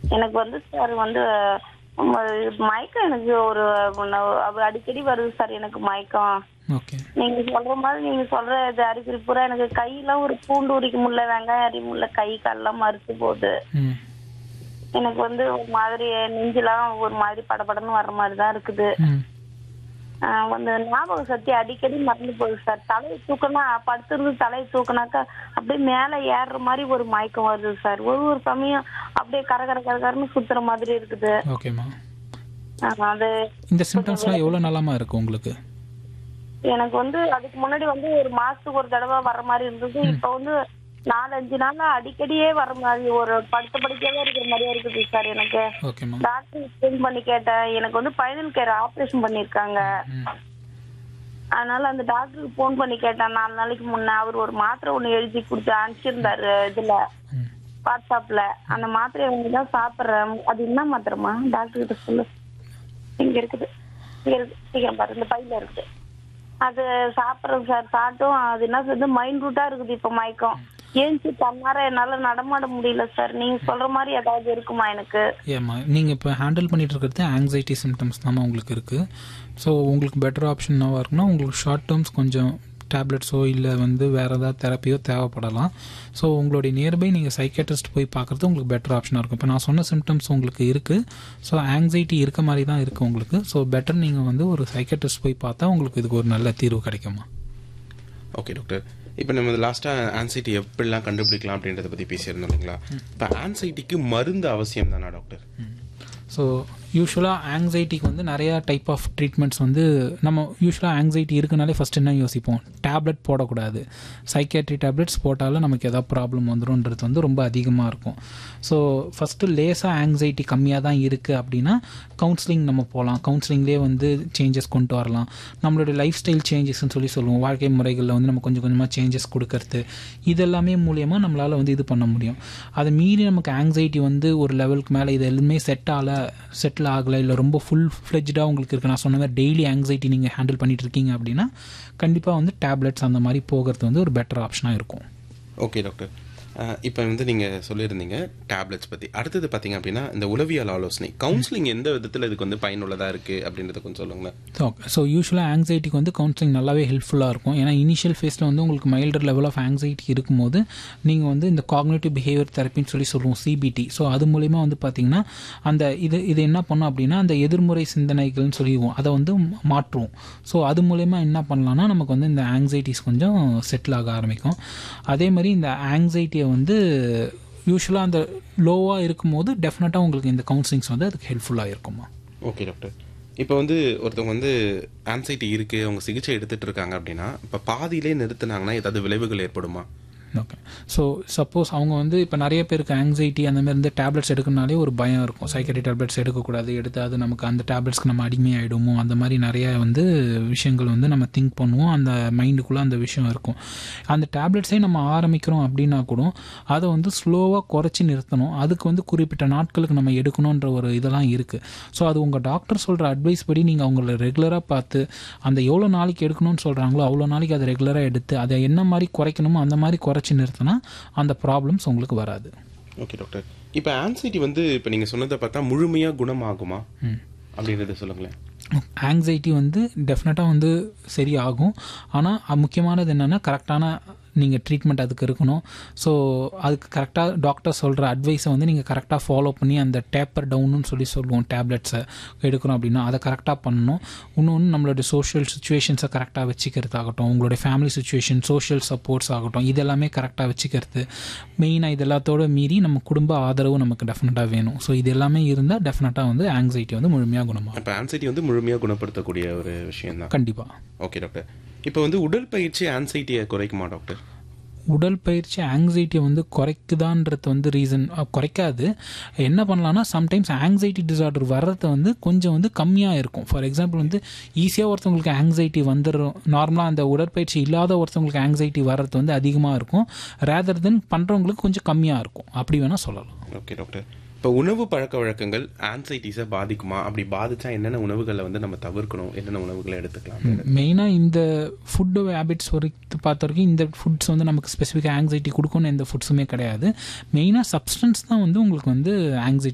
எனக்கு வந்து சார் வந்து உம், மயக்கம் எனக்கு ஒரு ஒண்ணு- அது அடிக்கடி வருது சார் எனக்கு மயக்கம் ஓகே நீங்க சொல்ற மாதிரி நீங்க சொல்ற இது அறிகுறி பூரா எனக்கு கையெல்லாம் ஒரு பூண்டு உரிக்க முடியல வெங்காயம் அரிக்க முடியல கை காலெல்லாம் மறுத்து போகுது ம் எனக்கு வந்து ஒரு மாதிரி நெஞ்செல்லாம் ஒரு மாதிரி படபடன்னு வர்ற மாதிரி தான் இருக்குது ம் ஆஹ் வந்து ஞாபக சக்தி அடிக்கடி மறந்து போகுது சார் தலையை தூக்கினா படுத்திருந்து தலையை தூக்கினாக்கா அப்படியே மேலே ஏறுற மாதிரி ஒரு மயக்கம் வருது சார் ஒரு ஒரு சமயம் அப்படியே கர கர கரகரன்னு சுத்துற மாதிரி இருக்குது ஓகேம்மா ஆஹ் அது இந்த சிம்டம்ஸ்லாம் எவ்வளோ நாளாமா இருக்கு உங்களுக்கு எனக்கு வந்து அதுக்கு முன்னாடி வந்து ஒரு மாசத்துக்கு ஒரு தடவை வர்ற மாதிரி இருந்தது இப்ப வந்து நாலஞ்சு நாளா அடிக்கடியே வர மாதிரி ஒரு படுத்த படுக்கையாவே இருக்கிற மாதிரியே இருக்குது சார் எனக்கு ஓகேம்மா டாக்டர் ஃபோன் பண்ணி கேட்டேன் எனக்கு வந்து பைனல் கேர் ஆபரேஷன் பண்ணிருக்காங்க ம் அதனால அந்த டாக்டருக்கு ஃபோன் பண்ணி கேட்டேன் நாலு நாளைக்கு முன்ன அவர் ஒரு மாத்திரை ஒண்ணு எழுதி கொடுத்து அனுப்பிச்சிருந்தாரு இதுல ம் வாட்ஸ்அப்ல அந்த மாத்திரையை வந்து தான் சாப்பிடுறேன் அது என்ன மாத்திரமா டாக்டர் கிட்ட சொல்லு இங்க இருக்குது இங்க இருக்கு சீக்கிரம் பாரு இந்த பையில இருக்குது அது சாப்பிடுறது சார் சாப்பிட்டும் அது என்ன சொல்றது மைண்ட் ரூட்டா இருக்குது இப்ப மயக்கம் ஏஞ்சி தன்னார என்னால நடமாட முடியல சார் நீங்க சொல்ற மாதிரி ஏதாவது இருக்குமா எனக்கு ஏம்மா நீங்கள் இப்போ ஹேண்டில் பண்ணிட்டு இருக்கிறது ஆங்ஸைட்டி சிம்டம்ஸ் தான் உங்களுக்கு இருக்குது ஸோ உங்களுக்கு பெட்டர் ஆப்ஷன் என்னவா இருக்குன்னா உங்களுக்கு ஷார்ட் டேர்ம்ஸ் கொஞ்சம் டேப்லெட்ஸோ இல்லை வந்து வேறு ஏதாவது தெரப்பியோ தேவைப்படலாம் ஸோ உங்களுடைய நியர்பை நீங்கள் சைக்கேட்ரிஸ்ட் போய் பார்க்குறது உங்களுக்கு பெட்டர் ஆப்ஷனாக இருக்கும் இப்போ நான் சொன்ன சிம்டம்ஸ் உங்களுக்கு இருக்குது ஸோ ஆங்ஸைட்டி இருக்க மாதிரி தான் இருக்குது உங்களுக்கு ஸோ பெட்டர் நீங்கள் வந்து ஒரு சைக்கேட்ரிஸ்ட் போய் பார்த்தா உங்களுக்கு இதுக்கு ஒரு நல்ல தீர்வு கிடைக்குமா ஓகே டாக்டர் இப்போ நம்ம லாஸ்ட்டாக ஆன்சைட்டி எப்படிலாம் கண்டுபிடிக்கலாம் அப்படின்றத பற்றி பேசியிருந்தோம் இல்லைங்களா இப்போ ஆன்சைட்டிக்கு மருந்து அவசியம் தானா டாக்டர் ஸோ யூஸ்வலாக ஆங்ஸைட்டிக்கு வந்து நிறையா டைப் ஆஃப் ட்ரீட்மெண்ட்ஸ் வந்து நம்ம யூஸ்வலாக ஆங்ஸைட்டி இருக்குனாலே ஃபஸ்ட் என்ன யோசிப்போம் டேப்லெட் போடக்கூடாது சைக்கேட்ரி டேப்லெட்ஸ் போட்டாலும் நமக்கு ஏதாவது ப்ராப்ளம் வந்துரும்ன்றது வந்து ரொம்ப அதிகமாக இருக்கும் ஸோ ஃபஸ்ட்டு லேசாக ஆங்ஸைட்டி கம்மியாக தான் இருக்குது அப்படின்னா கவுன்சிலிங் நம்ம போகலாம் கவுன்சிலிங்லேயே வந்து சேஞ்சஸ் கொண்டு வரலாம் நம்மளுடைய லைஃப் ஸ்டைல் சேஞ்சஸ்ன்னு சொல்லி சொல்லுவோம் வாழ்க்கை முறைகளில் வந்து நம்ம கொஞ்சம் கொஞ்சமாக சேஞ்சஸ் கொடுக்கறது இதெல்லாமே மூலியமாக நம்மளால் வந்து இது பண்ண முடியும் அதை மீறி நமக்கு ஆங்ஸைட்டி வந்து ஒரு லெவலுக்கு மேலே இது எல்லாமே செட் ஆகல செட்டில் ஆகலை இல்லை ரொம்ப ஃபுல் ஃப்ளெஜ்டாக உங்களுக்கு இருக்குது நான் சொன்ன மாதிரி டெய்லி ஆங்ஸைட்டி நீங்கள் ஹேண்டில் பண்ணிட்டு இருக்கீங்க அப்படின்னா கண்டிப்பாக வந்து டேப்லெட்ஸ் அந்த மாதிரி போகிறது வந்து ஒரு பெட்டர் ஆப்ஷனாக இருக்கும் ஓகே டாக்டர் இப்போ வந்து நீங்கள் சொல்லியிருந்தீங்க டேப்லெட்ஸ் பற்றி அடுத்தது பார்த்தீங்க அப்படின்னா இந்த உளவியல் ஆலோசனை கவுன்சிலிங் எந்த விதத்தில் இதுக்கு வந்து பயனுள்ளதாக இருக்குது அப்படின்றத கொஞ்சம் சொல்லுங்களேன் ஓகே ஸோ யூஸ்வலாக ஆங்ஸைட்டிக்கு வந்து கவுன்சிலிங் நல்லாவே ஹெல்ப்ஃபுல்லாக இருக்கும் ஏன்னா இனிஷியல் ஃபேஸில் வந்து உங்களுக்கு மைல்டர் லெவல் ஆஃப் ஆங்ஸைட்டி இருக்கும்போது நீங்கள் வந்து இந்த காக்னேட்டிவ் பிஹேவியர் தெரப்பின்னு சொல்லி சொல்லுவோம் சிபிடி ஸோ அது மூலிமா வந்து பார்த்தீங்கன்னா அந்த இது இது என்ன பண்ணும் அப்படின்னா அந்த எதிர்முறை சிந்தனைகள்னு சொல்லிடுவோம் அதை வந்து மாற்றுவோம் ஸோ அது மூலயமா என்ன பண்ணலாம்னா நமக்கு வந்து இந்த ஆங்ஸைட்டிஸ் கொஞ்சம் செட்டில் ஆக ஆரம்பிக்கும் அதே மாதிரி இந்த ஆங்ஸைட்டியை வந்து யூஸ்வலாக அந்த லோவாக இருக்கும்போது டெஃபினட்டாக உங்களுக்கு இந்த கவுன்சிலிங்ஸ் வந்து அதுக்கு ஹெல்ப்ஃபுல்லாக இருக்குமா ஓகே டாக்டர் இப்போ வந்து ஒருத்தவங்க வந்து ஆன்சைட்டி இருக்குது அவங்க சிகிச்சை எடுத்துட்டு இருக்காங்க அப்படின்னா இப்போ பாதியிலே நிறுத்தினாங்கன்னா ஏதாவது விளைவுகள் ஏற்படுமா ஓகே ஸோ சப்போஸ் அவங்க வந்து இப்போ நிறைய பேருக்கு ஆங்ஸைட்டி அந்த மாதிரி இருந்து டேப்லெட்ஸ் எடுக்கணுனாலே ஒரு பயம் இருக்கும் சைக்கரி டேப்லெட்ஸ் எடுக்கக்கூடாது எடுத்து அது நமக்கு அந்த டேப்லெட்ஸ்க்கு நம்ம அடிமையாயிடுமோ அந்த மாதிரி நிறைய வந்து விஷயங்கள் வந்து நம்ம திங்க் பண்ணுவோம் அந்த மைண்டுக்குள்ளே அந்த விஷயம் இருக்கும் அந்த டேப்லெட்ஸே நம்ம ஆரம்பிக்கிறோம் அப்படின்னா கூட அதை வந்து ஸ்லோவாக குறைச்சி நிறுத்தணும் அதுக்கு வந்து குறிப்பிட்ட நாட்களுக்கு நம்ம எடுக்கணுன்ற ஒரு இதெல்லாம் இருக்குது ஸோ அது உங்கள் டாக்டர் சொல்கிற அட்வைஸ் படி நீங்கள் அவங்கள ரெகுலராக பார்த்து அந்த எவ்வளோ நாளைக்கு எடுக்கணும்னு சொல்கிறாங்களோ அவ்வளோ நாளைக்கு அதை ரெகுலராக எடுத்து அதை என்ன மாதிரி குறைக்கணுமோ அந்த மாதிரி குறைச்சி நிறுத்தினா அந்த ப்ராப்ளம்ஸ் உங்களுக்கு வராது ஓகே டாக்டர் இப்போ ஆன்சைட்டி வந்து இப்போ நீங்கள் சொன்னதை பார்த்தா முழுமையாக குணமாகுமா அப்படின்றத சொல்லுங்களேன் ஆங்ஸைட்டி வந்து டெஃபினட்டாக வந்து சரியாகும் ஆனால் முக்கியமானது என்னென்னா கரெக்டான நீங்கள் ட்ரீட்மெண்ட் அதுக்கு இருக்கணும் ஸோ அதுக்கு கரெக்டாக டாக்டர் சொல்கிற அட்வைஸை வந்து நீங்கள் கரெக்டாக ஃபாலோ பண்ணி அந்த டேப்பர் டவுன்னு சொல்லி சொல்லுவோம் டேப்லெட்ஸை எடுக்கிறோம் அப்படின்னா அதை கரெக்டாக பண்ணணும் இன்னொன்று நம்மளுடைய சோஷியல் சுச்சுவேஷன்ஸை கரெக்டாக வச்சுக்கிறதாகட்டும் உங்களுடைய ஃபேமிலி சுச்சுவேஷன் சோஷியல் சப்போர்ட்ஸ் ஆகட்டும் இதெல்லாமே கரெக்டாக வச்சுக்கிறது மெயினாக இது எல்லாத்தோட மீறி நம்ம குடும்ப ஆதரவு நமக்கு டெஃபினட்டாக வேணும் ஸோ இது எல்லாமே இருந்தால் டெஃபினட்டாக வந்து ஆங்ஸைட்டி வந்து முழுமையாக குணமாகும் இப்போ ஆன்சைட்டி வந்து முழுமையாக குணப்படுத்தக்கூடிய ஒரு விஷயம் தான் கண்டிப்பாக ஓகே டாக்டர் இப்போ வந்து உடற்பயிற்சி ஆன்சைட்டியை குறைக்குமா டாக்டர் உடற்பயிற்சி ஆங்ஸைட்டியை வந்து குறைக்குதான்றது வந்து ரீசன் குறைக்காது என்ன பண்ணலாம்னா சம்டைம்ஸ் ஆங்ஸைட்டி டிசார்டர் வர்றது வந்து கொஞ்சம் வந்து கம்மியாக இருக்கும் ஃபார் எக்ஸாம்பிள் வந்து ஈஸியாக ஒருத்தவங்களுக்கு ஆங்ஸைட்டி வந்துடும் நார்மலாக அந்த உடற்பயிற்சி இல்லாத ஒருத்தவங்களுக்கு ஆங்ஸைட்டி வர்றது வந்து அதிகமாக இருக்கும் ரேதர் தென் பண்ணுறவங்களுக்கு கொஞ்சம் கம்மியாக இருக்கும் அப்படி வேணால் சொல்லலாம் ஓகே டாக்டர் இப்போ உணவு பழக்க வழக்கங்கள் ஆன்சைட்டிஸை பாதிக்குமா அப்படி பாதிச்சா என்னென்ன உணவுகளை வந்து நம்ம தவிர்க்கணும் என்னென்ன உணவுகளை எடுத்துக்கலாம் மெயினாக இந்த ஃபுட்டு ஹேபிட்ஸ் வரைக்கும் பார்த்த வரைக்கும் இந்த ஃபுட்ஸ் வந்து நமக்கு ஸ்பெசிஃபிக்காக ஆங்ஸைட்டி கொடுக்கணும் எந்த ஃபுட்ஸுமே கிடையாது மெயினாக சப்ஸ்டன்ஸ் தான் வந்து உங்களுக்கு வந்து ஆங்ஸைட்டி